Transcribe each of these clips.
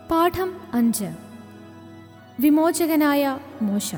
പാഠം അഞ്ച് വിമോചകനായ മോശ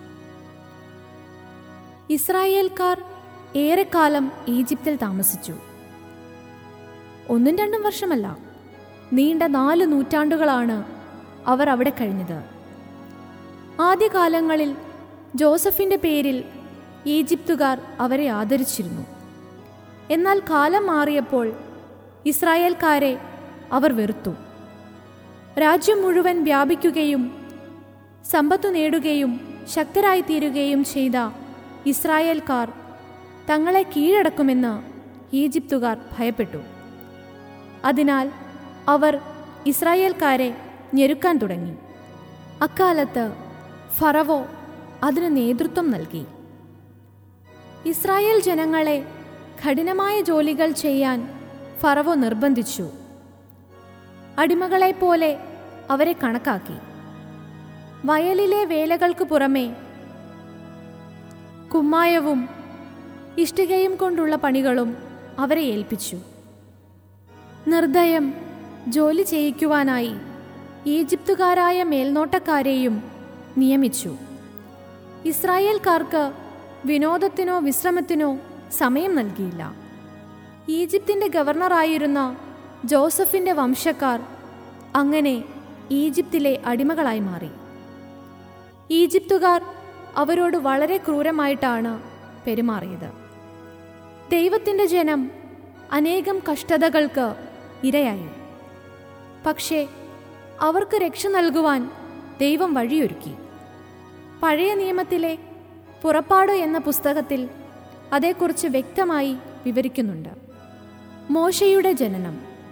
ഇസ്രായേൽക്കാർ ഏറെക്കാലം ഈജിപ്തിൽ താമസിച്ചു ഒന്നും രണ്ടും വർഷമല്ല നീണ്ട നാല് നൂറ്റാണ്ടുകളാണ് അവർ അവിടെ കഴിഞ്ഞത് ആദ്യകാലങ്ങളിൽ ജോസഫിന്റെ പേരിൽ ഈജിപ്തുകാർ അവരെ ആദരിച്ചിരുന്നു എന്നാൽ കാലം മാറിയപ്പോൾ ഇസ്രായേൽക്കാരെ അവർ വെറുത്തു രാജ്യം മുഴുവൻ വ്യാപിക്കുകയും സമ്പത്തു നേടുകയും ശക്തരായിത്തീരുകയും ചെയ്ത ഇസ്രായേൽക്കാർ തങ്ങളെ കീഴടക്കുമെന്ന് ഈജിപ്തുകാർ ഭയപ്പെട്ടു അതിനാൽ അവർ ഇസ്രായേൽക്കാരെ ഞെരുക്കാൻ തുടങ്ങി അക്കാലത്ത് ഫറവോ അതിന് നേതൃത്വം നൽകി ഇസ്രായേൽ ജനങ്ങളെ കഠിനമായ ജോലികൾ ചെയ്യാൻ ഫറവോ നിർബന്ധിച്ചു അടിമകളെപ്പോലെ അവരെ കണക്കാക്കി വയലിലെ വേലകൾക്ക് പുറമെ കുമ്മായവും ഇഷ്ടികയും കൊണ്ടുള്ള പണികളും അവരെ ഏൽപ്പിച്ചു നിർദ്ദയം ജോലി ചെയ്യിക്കുവാനായി ഈജിപ്തുകാരായ മേൽനോട്ടക്കാരെയും നിയമിച്ചു ഇസ്രായേൽക്കാർക്ക് വിനോദത്തിനോ വിശ്രമത്തിനോ സമയം നൽകിയില്ല ഈജിപ്തിൻ്റെ ഗവർണറായിരുന്ന ജോസഫിൻ്റെ വംശക്കാർ അങ്ങനെ ഈജിപ്തിലെ അടിമകളായി മാറി ഈജിപ്തുകാർ അവരോട് വളരെ ക്രൂരമായിട്ടാണ് പെരുമാറിയത് ദൈവത്തിൻ്റെ ജനം അനേകം കഷ്ടതകൾക്ക് ഇരയായി പക്ഷേ അവർക്ക് രക്ഷ നൽകുവാൻ ദൈവം വഴിയൊരുക്കി പഴയ നിയമത്തിലെ പുറപ്പാട് എന്ന പുസ്തകത്തിൽ അതേക്കുറിച്ച് വ്യക്തമായി വിവരിക്കുന്നുണ്ട് മോശയുടെ ജനനം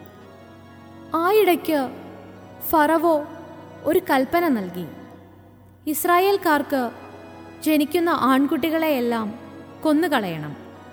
ആയിടയ്ക്ക് ഫറവോ ഒരു കൽപ്പന നൽകി ഇസ്രായേൽക്കാർക്ക് ജനിക്കുന്ന ആൺകുട്ടികളെയെല്ലാം കൊന്നുകളയണം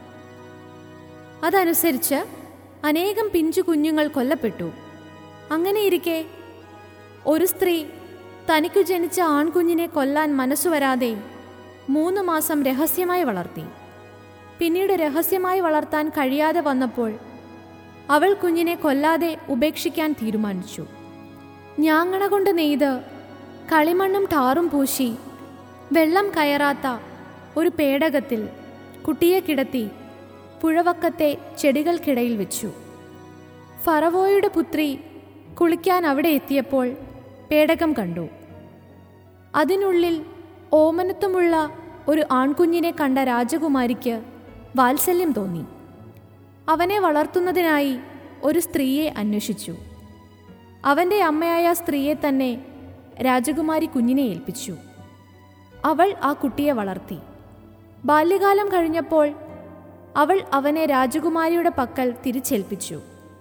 അതനുസരിച്ച് അനേകം പിഞ്ചു കുഞ്ഞുങ്ങൾ കൊല്ലപ്പെട്ടു അങ്ങനെയിരിക്കെ ഒരു സ്ത്രീ തനിക്കു ജനിച്ച ആൺകുഞ്ഞിനെ കൊല്ലാൻ മനസ്സു വരാതെ മൂന്ന് മാസം രഹസ്യമായി വളർത്തി പിന്നീട് രഹസ്യമായി വളർത്താൻ കഴിയാതെ വന്നപ്പോൾ അവൾ കുഞ്ഞിനെ കൊല്ലാതെ ഉപേക്ഷിക്കാൻ തീരുമാനിച്ചു ഞാങ്ങണ കൊണ്ട് നെയ്ത് കളിമണ്ണും ടാറും പൂശി വെള്ളം കയറാത്ത ഒരു പേടകത്തിൽ കുട്ടിയെ കിടത്തി പുഴവക്കത്തെ ചെടികൾക്കിടയിൽ വെച്ചു ഫറവോയുടെ പുത്രി കുളിക്കാൻ അവിടെ എത്തിയപ്പോൾ പേടകം കണ്ടു അതിനുള്ളിൽ ഓമനത്വമുള്ള ഒരു ആൺകുഞ്ഞിനെ കണ്ട രാജകുമാരിക്ക് വാത്സല്യം തോന്നി അവനെ വളർത്തുന്നതിനായി ഒരു സ്ത്രീയെ അന്വേഷിച്ചു അവൻ്റെ അമ്മയായ സ്ത്രീയെ തന്നെ രാജകുമാരി കുഞ്ഞിനെ ഏൽപ്പിച്ചു അവൾ ആ കുട്ടിയെ വളർത്തി ബാല്യകാലം കഴിഞ്ഞപ്പോൾ അവൾ അവനെ രാജകുമാരിയുടെ പക്കൽ തിരിച്ചേൽപ്പിച്ചു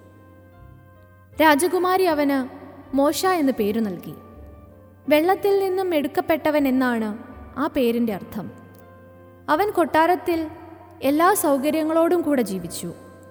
രാജകുമാരി അവന് മോശ എന്ന് പേരു നൽകി വെള്ളത്തിൽ നിന്നും എടുക്കപ്പെട്ടവൻ എന്നാണ് ആ പേരിൻ്റെ അർത്ഥം അവൻ കൊട്ടാരത്തിൽ എല്ലാ സൗകര്യങ്ങളോടും കൂടെ ജീവിച്ചു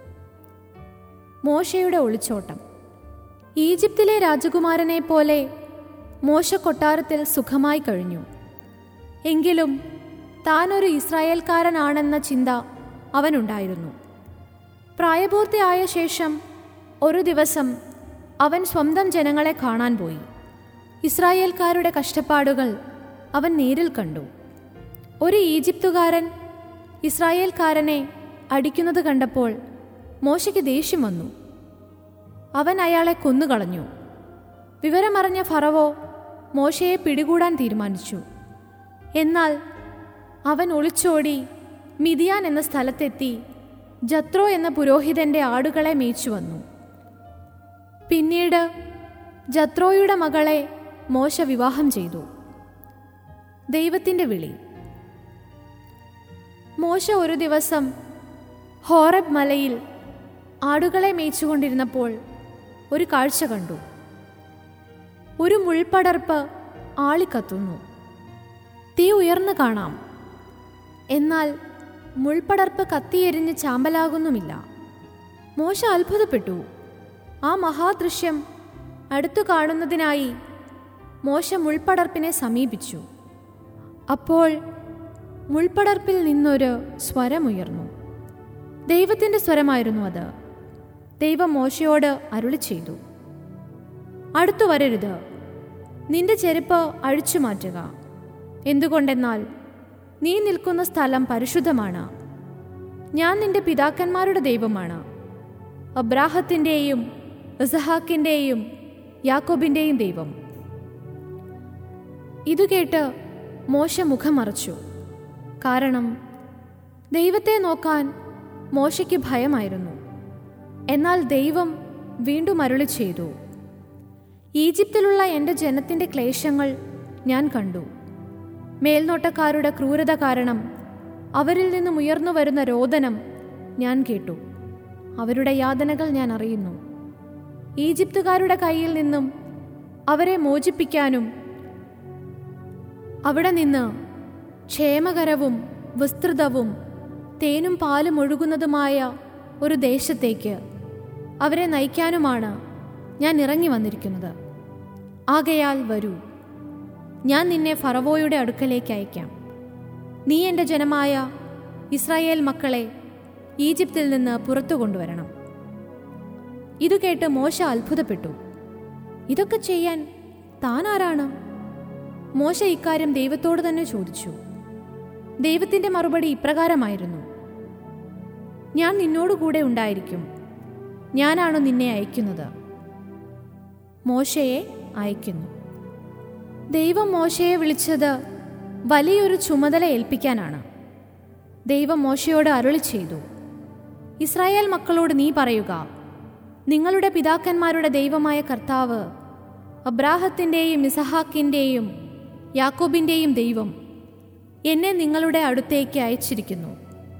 മോശയുടെ ഒളിച്ചോട്ടം ഈജിപ്തിലെ രാജകുമാരനെ പോലെ മോശ കൊട്ടാരത്തിൽ സുഖമായി കഴിഞ്ഞു എങ്കിലും താനൊരു ഇസ്രായേൽക്കാരനാണെന്ന ചിന്ത അവനുണ്ടായിരുന്നു പ്രായപൂർത്തിയായ ശേഷം ഒരു ദിവസം അവൻ സ്വന്തം ജനങ്ങളെ കാണാൻ പോയി ഇസ്രായേൽക്കാരുടെ കഷ്ടപ്പാടുകൾ അവൻ നേരിൽ കണ്ടു ഒരു ഈജിപ്തുകാരൻ ഇസ്രായേൽക്കാരനെ അടിക്കുന്നത് കണ്ടപ്പോൾ മോശയ്ക്ക് ദേഷ്യം വന്നു അവൻ അയാളെ കൊന്നുകളഞ്ഞു വിവരമറിഞ്ഞ ഫറവോ മോശയെ പിടികൂടാൻ തീരുമാനിച്ചു എന്നാൽ അവൻ ഒളിച്ചോടി മിതിയാൻ എന്ന സ്ഥലത്തെത്തി ജത്രോ എന്ന പുരോഹിതന്റെ ആടുകളെ മേച്ചു വന്നു പിന്നീട് ജത്രോയുടെ മകളെ മോശ വിവാഹം ചെയ്തു ദൈവത്തിൻ്റെ വിളി മോശ ഒരു ദിവസം ഹോറബ് മലയിൽ ആടുകളെ മേയിച്ചുകൊണ്ടിരുന്നപ്പോൾ ഒരു കാഴ്ച കണ്ടു ഒരു മുൾപടർപ്പ് ആളിക്കത്തുന്നു തീ ഉയർന്നു കാണാം എന്നാൽ മുൾപടർപ്പ് കത്തിയെരിഞ്ഞ് ചാമ്പലാകുന്നുമില്ല മോശ അത്ഭുതപ്പെട്ടു ആ മഹാദൃശ്യം അടുത്തു കാണുന്നതിനായി മോശ മുൾപടർപ്പിനെ സമീപിച്ചു അപ്പോൾ മുൾപടർപ്പിൽ നിന്നൊരു സ്വരമുയർന്നു ദൈവത്തിൻ്റെ സ്വരമായിരുന്നു അത് ദൈവം മോശയോട് അരുളി ചെയ്തു അടുത്തു വരരുത് നിന്റെ ചെരുപ്പ് അഴിച്ചു മാറ്റുക എന്തുകൊണ്ടെന്നാൽ നീ നിൽക്കുന്ന സ്ഥലം പരിശുദ്ധമാണ് ഞാൻ നിന്റെ പിതാക്കന്മാരുടെ ദൈവമാണ് അബ്രാഹത്തിൻ്റെയും ഇസഹാക്കിൻ്റെയും യാക്കോബിൻ്റെയും ദൈവം ഇതു കേട്ട് മോശ മുഖം മറച്ചു കാരണം ദൈവത്തെ നോക്കാൻ മോശയ്ക്ക് ഭയമായിരുന്നു എന്നാൽ ദൈവം വീണ്ടും അരുളി ചെയ്തു ഈജിപ്തിലുള്ള എൻ്റെ ജനത്തിൻ്റെ ക്ലേശങ്ങൾ ഞാൻ കണ്ടു മേൽനോട്ടക്കാരുടെ ക്രൂരത കാരണം അവരിൽ നിന്നും ഉയർന്നു വരുന്ന രോദനം ഞാൻ കേട്ടു അവരുടെ യാതനകൾ ഞാൻ അറിയുന്നു ഈജിപ്തുകാരുടെ കയ്യിൽ നിന്നും അവരെ മോചിപ്പിക്കാനും അവിടെ നിന്ന് ക്ഷേമകരവും വിസ്തൃതവും തേനും പാലും ഒഴുകുന്നതുമായ ഒരു ദേശത്തേക്ക് അവരെ നയിക്കാനുമാണ് ഞാൻ ഇറങ്ങി വന്നിരിക്കുന്നത് ആകയാൽ വരൂ ഞാൻ നിന്നെ ഫറവോയുടെ അടുക്കലേക്ക് അയക്കാം നീ എൻ്റെ ജനമായ ഇസ്രായേൽ മക്കളെ ഈജിപ്തിൽ നിന്ന് പുറത്തു കൊണ്ടുവരണം ഇതു കേട്ട് മോശ അത്ഭുതപ്പെട്ടു ഇതൊക്കെ ചെയ്യാൻ താൻ ആരാണ് മോശ ഇക്കാര്യം ദൈവത്തോട് തന്നെ ചോദിച്ചു ദൈവത്തിൻ്റെ മറുപടി ഇപ്രകാരമായിരുന്നു ഞാൻ നിന്നോടുകൂടെ ഉണ്ടായിരിക്കും ഞാനാണ് നിന്നെ അയക്കുന്നത് മോശയെ അയക്കുന്നു ദൈവം മോശയെ വിളിച്ചത് വലിയൊരു ചുമതല ഏൽപ്പിക്കാനാണ് ദൈവം മോശയോട് അരുളി ചെയ്തു ഇസ്രായേൽ മക്കളോട് നീ പറയുക നിങ്ങളുടെ പിതാക്കന്മാരുടെ ദൈവമായ കർത്താവ് അബ്രാഹത്തിൻ്റെയും ഇസഹാക്കിൻ്റെയും യാക്കോബിൻ്റെയും ദൈവം എന്നെ നിങ്ങളുടെ അടുത്തേക്ക് അയച്ചിരിക്കുന്നു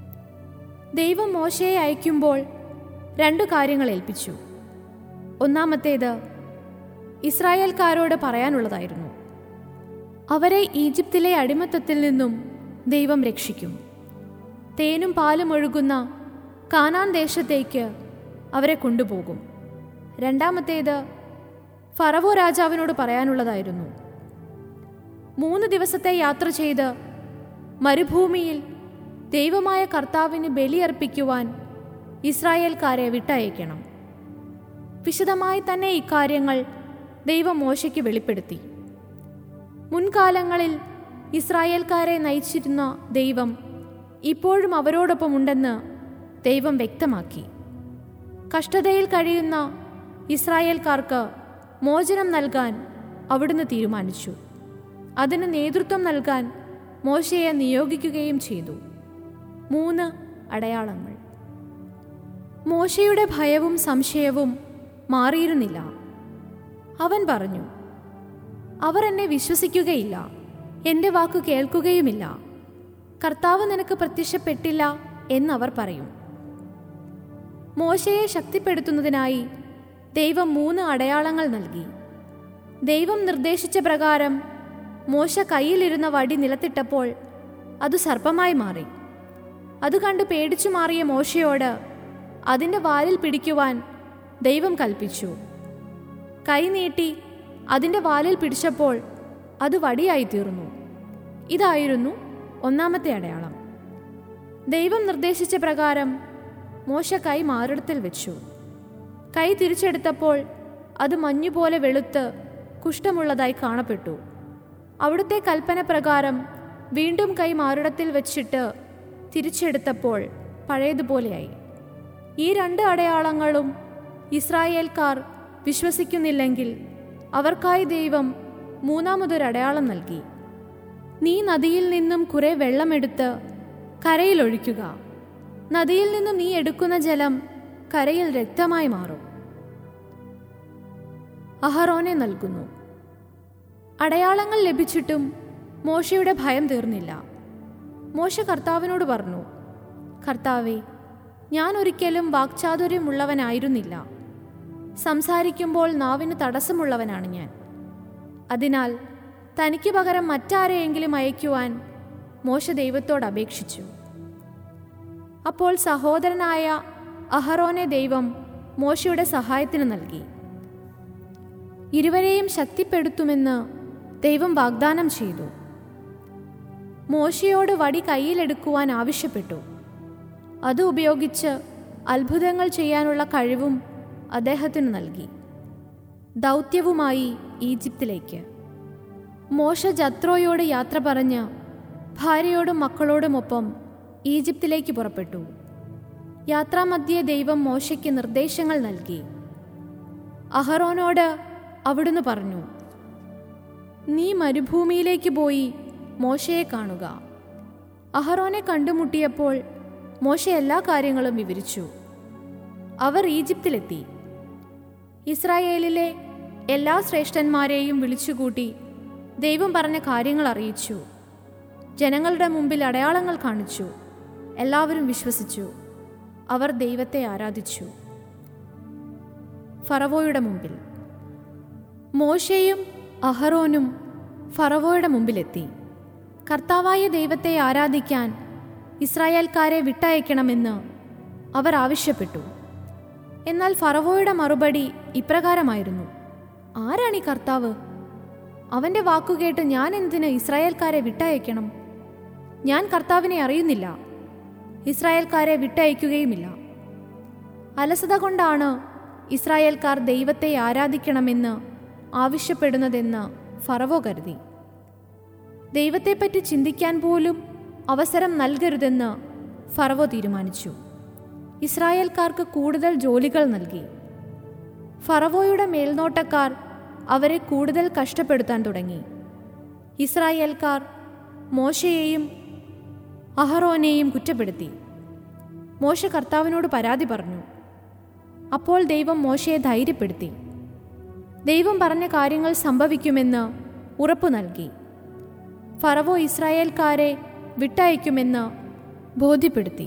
ദൈവം മോശയെ അയക്കുമ്പോൾ രണ്ടു കാര്യങ്ങൾ ഏൽപ്പിച്ചു ഒന്നാമത്തേത് ഇസ്രായേൽക്കാരോട് പറയാനുള്ളതായിരുന്നു അവരെ ഈജിപ്തിലെ അടിമത്തത്തിൽ നിന്നും ദൈവം രക്ഷിക്കും തേനും പാലും ഒഴുകുന്ന കാനാൻ ദേശത്തേക്ക് അവരെ കൊണ്ടുപോകും രണ്ടാമത്തേത് ഫറവോ രാജാവിനോട് പറയാനുള്ളതായിരുന്നു മൂന്ന് ദിവസത്തെ യാത്ര ചെയ്ത് മരുഭൂമിയിൽ ദൈവമായ കർത്താവിന് ബലിയർപ്പിക്കുവാൻ ഇസ്രായേൽക്കാരെ വിട്ടയക്കണം വിശദമായി തന്നെ ഇക്കാര്യങ്ങൾ ദൈവം മോശയ്ക്ക് വെളിപ്പെടുത്തി മുൻകാലങ്ങളിൽ ഇസ്രായേൽക്കാരെ നയിച്ചിരുന്ന ദൈവം ഇപ്പോഴും അവരോടൊപ്പം ഉണ്ടെന്ന് ദൈവം വ്യക്തമാക്കി കഷ്ടതയിൽ കഴിയുന്ന ഇസ്രായേൽക്കാർക്ക് മോചനം നൽകാൻ അവിടുന്ന് തീരുമാനിച്ചു അതിന് നേതൃത്വം നൽകാൻ മോശയെ നിയോഗിക്കുകയും ചെയ്തു മൂന്ന് അടയാളങ്ങൾ മോശയുടെ ഭയവും സംശയവും മാറിയിരുന്നില്ല അവൻ പറഞ്ഞു അവർ എന്നെ വിശ്വസിക്കുകയില്ല എൻ്റെ വാക്കു കേൾക്കുകയുമില്ല കർത്താവ് നിനക്ക് പ്രത്യക്ഷപ്പെട്ടില്ല എന്നവർ പറയും മോശയെ ശക്തിപ്പെടുത്തുന്നതിനായി ദൈവം മൂന്ന് അടയാളങ്ങൾ നൽകി ദൈവം നിർദ്ദേശിച്ച പ്രകാരം മോശ കയ്യിലിരുന്ന വടി നിലത്തിട്ടപ്പോൾ അത് സർപ്പമായി മാറി അത് കണ്ട് പേടിച്ചു മാറിയ മോശയോട് അതിൻ്റെ വാലിൽ പിടിക്കുവാൻ ദൈവം കൽപ്പിച്ചു കൈ നീട്ടി അതിൻ്റെ വാലിൽ പിടിച്ചപ്പോൾ അത് വടിയായി തീർന്നു ഇതായിരുന്നു ഒന്നാമത്തെ അടയാളം ദൈവം നിർദ്ദേശിച്ച പ്രകാരം മോശ കൈ മാറിടത്തിൽ വെച്ചു കൈ തിരിച്ചെടുത്തപ്പോൾ അത് മഞ്ഞുപോലെ വെളുത്ത് കുഷ്ഠമുള്ളതായി കാണപ്പെട്ടു അവിടുത്തെ കൽപ്പന പ്രകാരം വീണ്ടും കൈ മാറിടത്തിൽ വെച്ചിട്ട് തിരിച്ചെടുത്തപ്പോൾ പഴയതുപോലെയായി ഈ രണ്ട് അടയാളങ്ങളും ഇസ്രായേൽക്കാർ വിശ്വസിക്കുന്നില്ലെങ്കിൽ അവർക്കായി ദൈവം മൂന്നാമതൊരു അടയാളം നൽകി നീ നദിയിൽ നിന്നും കുറെ വെള്ളമെടുത്ത് കരയിലൊഴിക്കുക നദിയിൽ നിന്നും നീ എടുക്കുന്ന ജലം കരയിൽ രക്തമായി മാറും അഹറോനെ നൽകുന്നു അടയാളങ്ങൾ ലഭിച്ചിട്ടും മോശയുടെ ഭയം തീർന്നില്ല മോശ കർത്താവിനോട് പറഞ്ഞു കർത്താവെ ഞാൻ ഒരിക്കലും വാക്ചാതുര്യമുള്ളവനായിരുന്നില്ല സംസാരിക്കുമ്പോൾ നാവിന് തടസ്സമുള്ളവനാണ് ഞാൻ അതിനാൽ തനിക്ക് പകരം മറ്റാരെയെങ്കിലും അയക്കുവാൻ മോശ ദൈവത്തോട് അപേക്ഷിച്ചു അപ്പോൾ സഹോദരനായ അഹറോനെ ദൈവം മോശയുടെ സഹായത്തിന് നൽകി ഇരുവരെയും ശക്തിപ്പെടുത്തുമെന്ന് ദൈവം വാഗ്ദാനം ചെയ്തു മോശയോട് വടി കയ്യിലെടുക്കുവാൻ ആവശ്യപ്പെട്ടു അത് ഉപയോഗിച്ച് അത്ഭുതങ്ങൾ ചെയ്യാനുള്ള കഴിവും അദ്ദേഹത്തിന് നൽകി ദൗത്യവുമായി ഈജിപ്തിലേക്ക് മോശ ജത്രോയോട് യാത്ര പറഞ്ഞ് ഭാര്യയോടും മക്കളോടുമൊപ്പം ഈജിപ്തിലേക്ക് പുറപ്പെട്ടു യാത്രാമധ്യേ ദൈവം മോശയ്ക്ക് നിർദ്ദേശങ്ങൾ നൽകി അഹറോനോട് അവിടുന്ന് പറഞ്ഞു നീ മരുഭൂമിയിലേക്ക് പോയി മോശയെ കാണുക അഹറോനെ കണ്ടുമുട്ടിയപ്പോൾ മോശ എല്ലാ കാര്യങ്ങളും വിവരിച്ചു അവർ ഈജിപ്തിലെത്തി ഇസ്രായേലിലെ എല്ലാ ശ്രേഷ്ഠന്മാരെയും വിളിച്ചുകൂട്ടി ദൈവം പറഞ്ഞ കാര്യങ്ങൾ അറിയിച്ചു ജനങ്ങളുടെ മുമ്പിൽ അടയാളങ്ങൾ കാണിച്ചു എല്ലാവരും വിശ്വസിച്ചു അവർ ദൈവത്തെ ആരാധിച്ചു ഫറവോയുടെ മുമ്പിൽ മോശയും അഹറോനും ഫറവോയുടെ മുമ്പിലെത്തി കർത്താവായ ദൈവത്തെ ആരാധിക്കാൻ ഇസ്രായേൽക്കാരെ വിട്ടയക്കണമെന്ന് അവർ ആവശ്യപ്പെട്ടു എന്നാൽ ഫറവോയുടെ മറുപടി ഇപ്രകാരമായിരുന്നു ആരാണ് ഈ കർത്താവ് അവന്റെ വാക്കുകേട്ട് ഞാൻ എന്തിന് ഇസ്രായേൽക്കാരെ വിട്ടയക്കണം ഞാൻ കർത്താവിനെ അറിയുന്നില്ല ഇസ്രായേൽക്കാരെ വിട്ടയക്കുകയുമില്ല അലസത കൊണ്ടാണ് ഇസ്രായേൽക്കാർ ദൈവത്തെ ആരാധിക്കണമെന്ന് ആവശ്യപ്പെടുന്നതെന്ന് ഫറവോ കരുതി ദൈവത്തെപ്പറ്റി ചിന്തിക്കാൻ പോലും അവസരം നൽകരുതെന്ന് ഫറവോ തീരുമാനിച്ചു ഇസ്രായേൽക്കാർക്ക് കൂടുതൽ ജോലികൾ നൽകി ഫറവോയുടെ മേൽനോട്ടക്കാർ അവരെ കൂടുതൽ കഷ്ടപ്പെടുത്താൻ തുടങ്ങി ഇസ്രായേൽക്കാർ മോശയെയും അഹറോനെയും കുറ്റപ്പെടുത്തി മോശ കർത്താവിനോട് പരാതി പറഞ്ഞു അപ്പോൾ ദൈവം മോശയെ ധൈര്യപ്പെടുത്തി ദൈവം പറഞ്ഞ കാര്യങ്ങൾ സംഭവിക്കുമെന്ന് ഉറപ്പു നൽകി ഫറവോ ഇസ്രായേൽക്കാരെ വിട്ടയക്കുമെന്ന് ബോധ്യപ്പെടുത്തി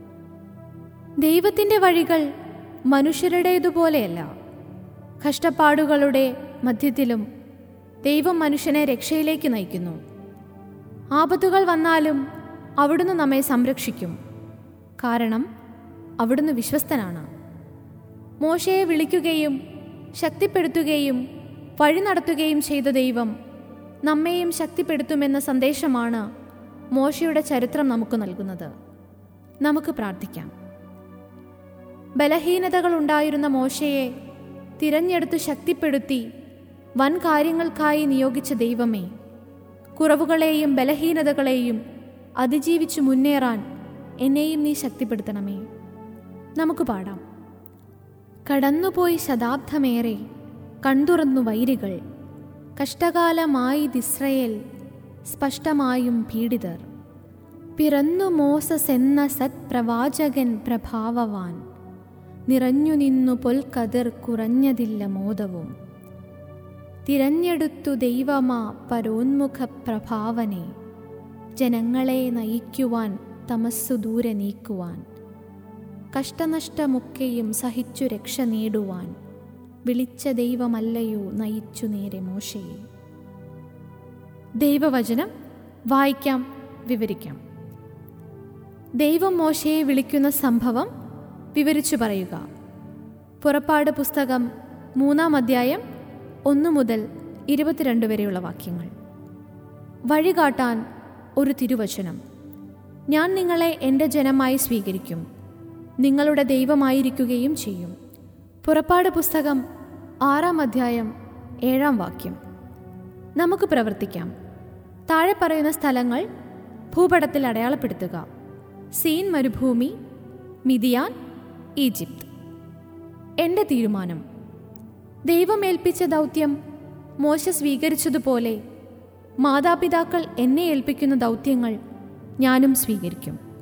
ദൈവത്തിൻ്റെ വഴികൾ മനുഷ്യരുടേതുപോലെയല്ല കഷ്ടപ്പാടുകളുടെ മധ്യത്തിലും ദൈവം മനുഷ്യനെ രക്ഷയിലേക്ക് നയിക്കുന്നു ആപത്തുകൾ വന്നാലും അവിടുന്ന് നമ്മെ സംരക്ഷിക്കും കാരണം അവിടുന്ന് വിശ്വസ്തനാണ് മോശയെ വിളിക്കുകയും ശക്തിപ്പെടുത്തുകയും വഴി നടത്തുകയും ചെയ്ത ദൈവം നമ്മെയും ശക്തിപ്പെടുത്തുമെന്ന സന്ദേശമാണ് മോശയുടെ ചരിത്രം നമുക്ക് നൽകുന്നത് നമുക്ക് പ്രാർത്ഥിക്കാം ബലഹീനതകൾ ഉണ്ടായിരുന്ന മോശയെ തിരഞ്ഞെടുത്ത് ശക്തിപ്പെടുത്തി വൻ കാര്യങ്ങൾക്കായി നിയോഗിച്ച ദൈവമേ കുറവുകളെയും ബലഹീനതകളെയും അതിജീവിച്ചു മുന്നേറാൻ എന്നെയും നീ ശക്തിപ്പെടുത്തണമേ നമുക്ക് പാടാം കടന്നുപോയി ശതാബ്ദമേറെ കൺതുറന്നു വൈരികൾ കഷ്ടകാലമായി ദിസ്രയേൽ സ്പഷ്ടമായും പീഡിതർ പിറന്നു മോസസ് എന്ന സത്പ്രവാചകൻ പ്രഭാവവാൻ നിറഞ്ഞു നിന്നു പൊൽക്കതിർ കുറഞ്ഞതില്ല മോദവും തിരഞ്ഞെടുത്തു ദൈവമാ പരോന്മുഖ പ്രഭാവനെ ജനങ്ങളെ നയിക്കുവാൻ തമസ്സു ദൂരെ നീക്കുവാൻ കഷ്ടനഷ്ടമൊക്കെയും സഹിച്ചു രക്ഷ നേടുവാൻ വിളിച്ച ദൈവമല്ലയോ നയിച്ചു നേരെ മോശയെ ദൈവവചനം വായിക്കാം വിവരിക്കാം ദൈവം മോശയെ വിളിക്കുന്ന സംഭവം വിവരിച്ചു പറയുക പുറപ്പാട് പുസ്തകം മൂന്നാം അധ്യായം ഒന്ന് മുതൽ ഇരുപത്തിരണ്ട് വരെയുള്ള വാക്യങ്ങൾ വഴികാട്ടാൻ ഒരു തിരുവചനം ഞാൻ നിങ്ങളെ എൻ്റെ ജനമായി സ്വീകരിക്കും നിങ്ങളുടെ ദൈവമായിരിക്കുകയും ചെയ്യും പുറപ്പാട് പുസ്തകം ആറാം അധ്യായം ഏഴാം വാക്യം നമുക്ക് പ്രവർത്തിക്കാം താഴെ പറയുന്ന സ്ഥലങ്ങൾ ഭൂപടത്തിൽ അടയാളപ്പെടുത്തുക സീൻ മരുഭൂമി മിതിയാൻ ഈജിപ്ത് എൻ്റെ തീരുമാനം ദൈവമേൽപ്പിച്ച ദൗത്യം മോശ സ്വീകരിച്ചതുപോലെ മാതാപിതാക്കൾ എന്നെ ഏൽപ്പിക്കുന്ന ദൗത്യങ്ങൾ ഞാനും സ്വീകരിക്കും